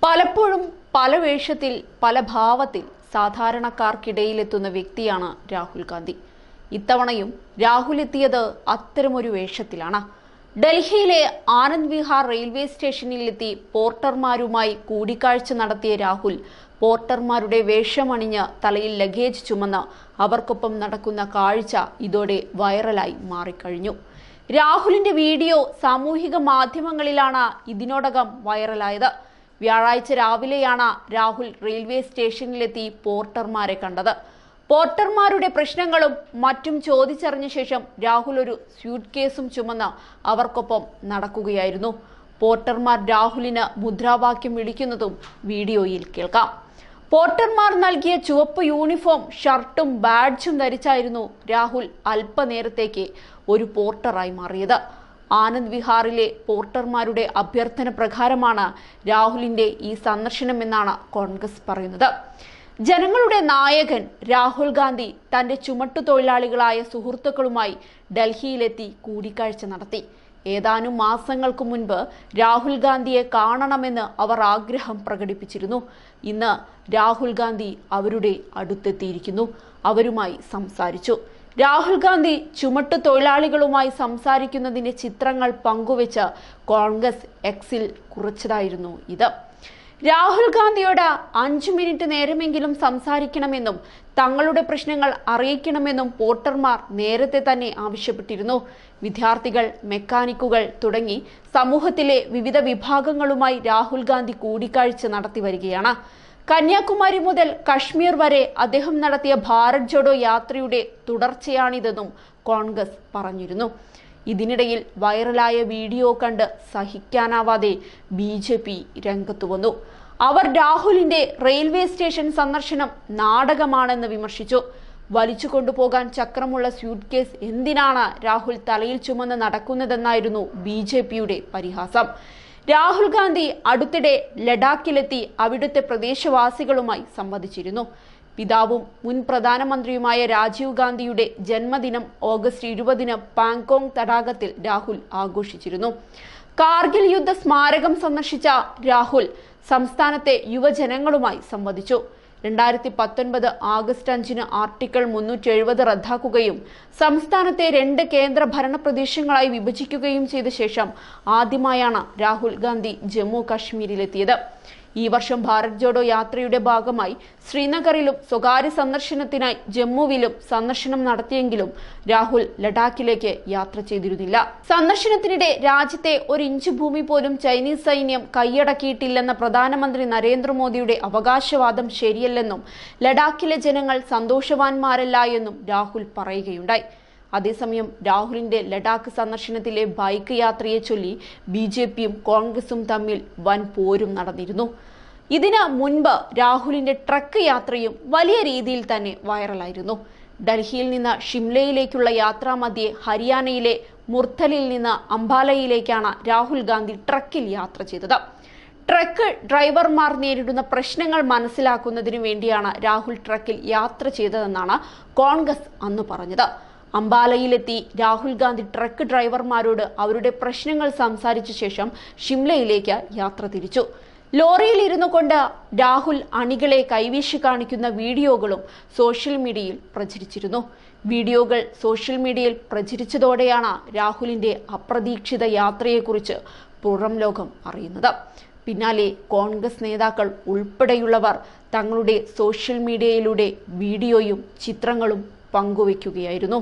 പലപ്പോഴും പല വേഷത്തിൽ പല ഭാവത്തിൽ സാധാരണക്കാർക്കിടയിലെത്തുന്ന വ്യക്തിയാണ് രാഹുൽ ഗാന്ധി ഇത്തവണയും രാഹുൽ എത്തിയത് അത്തരമൊരു വേഷത്തിലാണ് ഡൽഹിയിലെ ആനന്ദ് വിഹാർ റെയിൽവേ സ്റ്റേഷനിലെത്തി പോർട്ടർമാരുമായി കൂടിക്കാഴ്ച നടത്തിയ രാഹുൽ പോർട്ടർമാരുടെ വേഷമണിഞ്ഞ് തലയിൽ ലഗേജ് ചുമന്ന് അവർക്കൊപ്പം നടക്കുന്ന കാഴ്ച ഇതോടെ വൈറലായി മാറിക്കഴിഞ്ഞു രാഹുലിന്റെ വീഡിയോ സാമൂഹിക മാധ്യമങ്ങളിലാണ് ഇതിനോടകം വൈറലായത് വ്യാഴാഴ്ച രാവിലെയാണ് രാഹുൽ റെയിൽവേ സ്റ്റേഷനിലെത്തി പോർട്ടർമാരെ കണ്ടത് പോർട്ടർമാരുടെ പ്രശ്നങ്ങളും മറ്റും ചോദിച്ചറിഞ്ഞ ശേഷം രാഹുൽ ഒരു സ്യൂട്ട് കേസും ചുമന്ന് അവർക്കൊപ്പം നടക്കുകയായിരുന്നു പോർട്ടർമാർ രാഹുലിന് മുദ്രാവാക്യം വിളിക്കുന്നതും വീഡിയോയിൽ കേൾക്കാം പോർട്ടർമാർ നൽകിയ ചുവപ്പ് യൂണിഫോം ഷർട്ടും ബാഡ്ജും ധരിച്ചായിരുന്നു രാഹുൽ അല്പനേരത്തേക്ക് ഒരു പോർട്ടറായി മാറിയത് ആനന്ദ് വിഹാറിലെ പോർട്ടർമാരുടെ അഭ്യർത്ഥന പ്രകാരമാണ് രാഹുലിന്റെ ഈ സന്ദർശനമെന്നാണ് കോൺഗ്രസ് പറയുന്നത് ജനങ്ങളുടെ നായകൻ രാഹുൽ ഗാന്ധി തന്റെ ചുമട്ടുതൊഴിലാളികളായ സുഹൃത്തുക്കളുമായി ഡൽഹിയിലെത്തി കൂടിക്കാഴ്ച നടത്തി ഏതാനും മാസങ്ങൾക്ക് മുൻപ് രാഹുൽ ഗാന്ധിയെ കാണണമെന്ന് അവർ ആഗ്രഹം പ്രകടിപ്പിച്ചിരുന്നു ഇന്ന് രാഹുൽ ഗാന്ധി അവരുടെ അടുത്തെത്തിയിരിക്കുന്നു അവരുമായി സംസാരിച്ചു രാഹുൽ ഗാന്ധി ചുമട്ടു തൊഴിലാളികളുമായി സംസാരിക്കുന്നതിന്റെ ചിത്രങ്ങൾ പങ്കുവെച്ച് കോൺഗ്രസ് എക്സിൽ കുറിച്ചതായിരുന്നു ഇത് രാഹുൽ ഗാന്ധിയോട് അഞ്ചു മിനിറ്റ് നേരമെങ്കിലും സംസാരിക്കണമെന്നും തങ്ങളുടെ പ്രശ്നങ്ങൾ അറിയിക്കണമെന്നും പോർട്ടർമാർ നേരത്തെ തന്നെ ആവശ്യപ്പെട്ടിരുന്നു വിദ്യാർത്ഥികൾ മെക്കാനിക്കുകൾ തുടങ്ങി സമൂഹത്തിലെ വിവിധ വിഭാഗങ്ങളുമായി രാഹുൽ ഗാന്ധി കൂടിക്കാഴ്ച നടത്തി വരികയാണ് കന്യാകുമാരി മുതൽ കശ്മീർ വരെ അദ്ദേഹം നടത്തിയ ഭാരത് ജോഡോ യാത്രയുടെ തുടർച്ചയാണിതെന്നും കോൺഗ്രസ് പറഞ്ഞിരുന്നു ഇതിനിടയിൽ വൈറലായ വീഡിയോ കണ്ട് സഹിക്കാനാവാതെ ബി ജെ പി രംഗത്തു വന്നു അവർ രാഹുലിന്റെ റെയിൽവേ സ്റ്റേഷൻ സന്ദർശനം നാടകമാണെന്ന് വിമർശിച്ചു വലിച്ചു കൊണ്ടുപോകാൻ ചക്രമുള്ള സ്യൂട്ട് കേസ് എന്തിനാണ് രാഹുൽ തലയിൽ ചുമന്ന് നടക്കുന്നതെന്നായിരുന്നു ബി ജെ പിയുടെ പരിഹാസം രാഹുൽ ഗാന്ധി അടുത്തിടെ ലഡാക്കിലെത്തി അവിടുത്തെ പ്രദേശവാസികളുമായി സംവദിച്ചിരുന്നു പിതാവും മുൻ പ്രധാനമന്ത്രിയുമായ രാജീവ് ഗാന്ധിയുടെ ജന്മദിനം ഓഗസ്റ്റ് ഇരുപതിന് പാങ്കോങ് തടാകത്തിൽ രാഹുൽ ആഘോഷിച്ചിരുന്നു കാർഗിൽ യുദ്ധ സ്മാരകം സന്ദർശിച്ച രാഹുൽ സംസ്ഥാനത്തെ യുവജനങ്ങളുമായി സംവദിച്ചു രണ്ടായിരത്തി പത്തൊൻപത് ആഗസ്റ്റ് അഞ്ചിന് ആർട്ടിക്കിൾ മുന്നൂറ്റി എഴുപത് റദ്ദാക്കുകയും സംസ്ഥാനത്തെ രണ്ട് കേന്ദ്ര ഭരണ പ്രദേശങ്ങളായി വിഭജിക്കുകയും ചെയ്ത ശേഷം ആദ്യമായാണ് രാഹുൽ ഗാന്ധി ജമ്മു കാശ്മീരിലെത്തിയത് ഈ വർഷം ഭാരത് ജോഡോ യാത്രയുടെ ഭാഗമായി ശ്രീനഗറിലും സ്വകാര്യ സന്ദർശനത്തിനായി ജമ്മുവിലും സന്ദർശനം നടത്തിയെങ്കിലും രാഹുൽ ലഡാക്കിലേക്ക് യാത്ര ചെയ്തിരുന്നില്ല സന്ദർശനത്തിനിടെ രാജ്യത്തെ ഒരു ഇഞ്ച് ഭൂമി പോലും ചൈനീസ് സൈന്യം കൈയടക്കിയിട്ടില്ലെന്ന പ്രധാനമന്ത്രി നരേന്ദ്രമോദിയുടെ അവകാശവാദം ശരിയല്ലെന്നും ലഡാക്കിലെ ജനങ്ങൾ സന്തോഷവാന്മാരല്ല എന്നും രാഹുൽ പറയുകയുണ്ടായി അതേസമയം രാഹുലിന്റെ ലഡാക്ക് സന്ദർശനത്തിലെ ബൈക്ക് യാത്രയെ ചൊല്ലി ബി ജെ പിയും കോൺഗ്രസും തമ്മിൽ വൻ പോരും നടന്നിരുന്നു ഇതിന് മുൻപ് രാഹുലിന്റെ ട്രക്ക് യാത്രയും വലിയ രീതിയിൽ തന്നെ വൈറലായിരുന്നു ഡൽഹിയിൽ നിന്ന് ഷിംലയിലേക്കുള്ള യാത്രാമധ്യേ ഹരിയാനയിലെ മുർത്തലിൽ നിന്ന് അംബാലയിലേക്കാണ് രാഹുൽ ഗാന്ധി ട്രക്കിൽ യാത്ര ചെയ്തത് ട്രക്ക് ഡ്രൈവർമാർ നേരിടുന്ന പ്രശ്നങ്ങൾ മനസ്സിലാക്കുന്നതിനു വേണ്ടിയാണ് രാഹുൽ ട്രക്കിൽ യാത്ര ചെയ്തതെന്നാണ് കോൺഗ്രസ് അന്ന് പറഞ്ഞത് അംബാലയിലെത്തി രാഹുൽ ഗാന്ധി ട്രക്ക് ഡ്രൈവർമാരോട് അവരുടെ പ്രശ്നങ്ങൾ സംസാരിച്ച ശേഷം ഷിംലയിലേക്ക് യാത്ര തിരിച്ചു ലോറിയിൽ ഇരുന്നു കൊണ്ട് രാഹുൽ അണികളെ കൈവീശി കാണിക്കുന്ന വീഡിയോകളും സോഷ്യൽ മീഡിയയിൽ പ്രചരിച്ചിരുന്നു വീഡിയോകൾ സോഷ്യൽ മീഡിയയിൽ പ്രചരിച്ചതോടെയാണ് രാഹുലിന്റെ അപ്രതീക്ഷിത യാത്രയെക്കുറിച്ച് പുറം ലോകം അറിയുന്നത് പിന്നാലെ കോൺഗ്രസ് നേതാക്കൾ ഉൾപ്പെടെയുള്ളവർ തങ്ങളുടെ സോഷ്യൽ മീഡിയയിലൂടെ വീഡിയോയും ചിത്രങ്ങളും പങ്കുവയ്ക്കുകയായിരുന്നു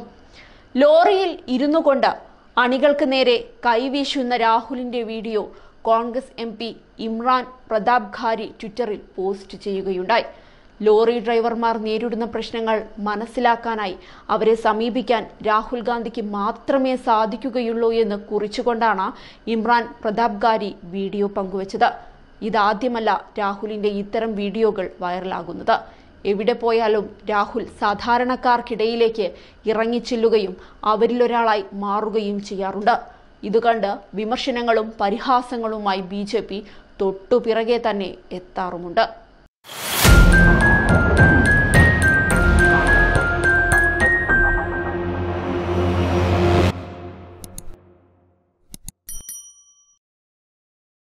ലോറിയിൽ ഇരുന്നു കൊണ്ട് അണികൾക്ക് നേരെ കൈവീശുന്ന രാഹുലിന്റെ video Congress M P Imran Pratap Garhi ട്വിറ്ററിൽ പോസ്റ്റ് ചെയ്യുകയുണ്ടായി ലോറി ഡ്രൈവർമാർ നേരിടുന്ന പ്രശ്നങ്ങൾ മനസ്സിലാക്കാനായി അവരെ സമീപിക്കാൻ രാഹുൽ ഗാന്ധിക്ക് മാത്രമേ സാധിക്കുകയുള്ളൂ എന്ന് കുറിച്ചുകൊണ്ടാണ് ഇമ്രാൻ പ്രതാപ് ഖാരി വീഡിയോ പങ്കുവച്ചത് ഇതാദ്യമല്ല രാഹുലിന്റെ ഇത്തരം വീഡിയോകൾ വൈറലാകുന്നത് എവിടെ പോയാലും രാഹുൽ സാധാരണക്കാർക്കിടയിലേക്ക് ഇറങ്ങിച്ചെല്ലുകയും അവരിലൊരാളായി മാറുകയും ചെയ്യാറുണ്ട് ഇത് കണ്ട് വിമർശനങ്ങളും പരിഹാസങ്ങളുമായി ബി ജെ പി തൊട്ടുപിറകെ തന്നെ എത്താറുമുണ്ട്